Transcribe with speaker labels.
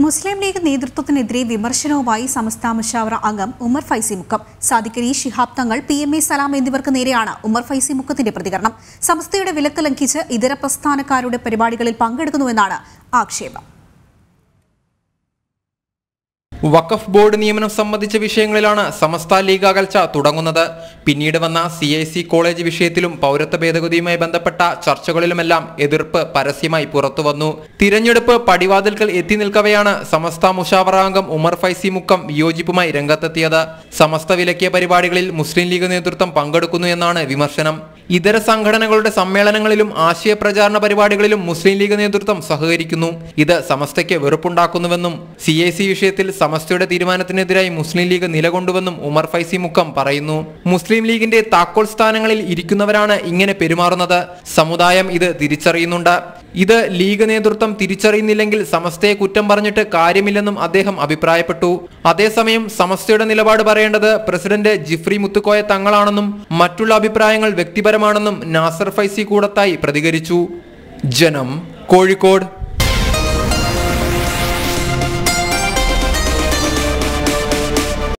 Speaker 1: മുസ്ലിം league നേതൃത്വത്തിനെതിരെ വിമർശനവുമായി സമസ്ത മുഷാവറ അംഗം ഉമർ ഫൈസി മുക്കം സാദിഖലി ശിഹാബ് തങ്ങൾ പി എം എ സലാം എന്നിവർക്ക് നേരെയാണ് ഉമർ ഫൈസി മുക്കത്തിന്റെ പ്രതികരണം സമസ്തയുടെ വിലക്ക് ലംഘിച്ച് ഇതര പ്രസ്ഥാനക്കാരുടെ പരിപാടികളിൽ പങ്കെടുക്കുന്നുവെന്നാണ് ആക്ഷേപം
Speaker 2: വഖഫ് ബോർഡ് നിയമനം സംബന്ധിച്ച വിഷയങ്ങളിലാണ് സമസ്ത ലീഗ് അകൽച്ച തുടങ്ങുന്നത് പിന്നീട് വന്ന സി ഐ സി കോളേജ് വിഷയത്തിലും പൗരത്വ ഭേദഗതിയുമായി ബന്ധപ്പെട്ട ചർച്ചകളിലുമെല്ലാം എതിർപ്പ് പരസ്യമായി പുറത്തുവന്നു തിരഞ്ഞെടുപ്പ് പടിവാതിൽക്കൽ എത്തി നിൽക്കവെയാണ് സമസ്ത മുഷാവറ അംഗം ഉമർ ഫൈസി മുക്കം വിയോജിപ്പുമായി രംഗത്തെത്തിയത് സമസ്ത വിലക്കിയ പരിപാടികളിൽ മുസ്ലിം ലീഗ് നേതൃത്വം പങ്കെടുക്കുന്നു എന്നാണ് വിമർശനം ഇതര സംഘടനകളുടെ സമ്മേളനങ്ങളിലും ആശയപ്രചാരണ പരിപാടികളിലും മുസ്ലിം ലീഗ് നേതൃത്വം സഹകരിക്കുന്നു ഇത് സമസ്തയ്ക്ക് വെറുപ്പുണ്ടാക്കുന്നുവെന്നും സി ഐ സി വിഷയത്തിൽ സമസ്തയുടെ തീരുമാനത്തിനെതിരായി മുസ്ലിം ലീഗ് നിലകൊണ്ടുവെന്നും ഉമർ ഫൈസി മുക്കം പറയുന്നു മുസ്ലിം ലീഗിന്റെ താക്കോൽ സ്ഥാനങ്ങളിൽ ഇരിക്കുന്നവരാണ് ഇങ്ങനെ പെരുമാറുന്നത് സമുദായം ഇത് തിരിച്ചറിയുന്നുണ്ട് ഇത് ലീഗ് നേതൃത്വം തിരിച്ചറിയുന്നില്ലെങ്കിൽ സമസ്തയെ കുറ്റം പറഞ്ഞിട്ട് കാര്യമില്ലെന്നും അദ്ദേഹം അഭിപ്രായപ്പെട്ടു അതേസമയം സമസ്തയുടെ നിലപാട് പറയേണ്ടത് പ്രസിഡന്റ് ജിഫ്രി മുത്തുക്കോയ തങ്ങളാണെന്നും മറ്റുള്ള അഭിപ്രായങ്ങൾ വ്യക്തിപരമാണെന്നും നാസർ ഫൈസി കൂടത്തായി പ്രതികരിച്ചു ജനം കോഴിക്കോട്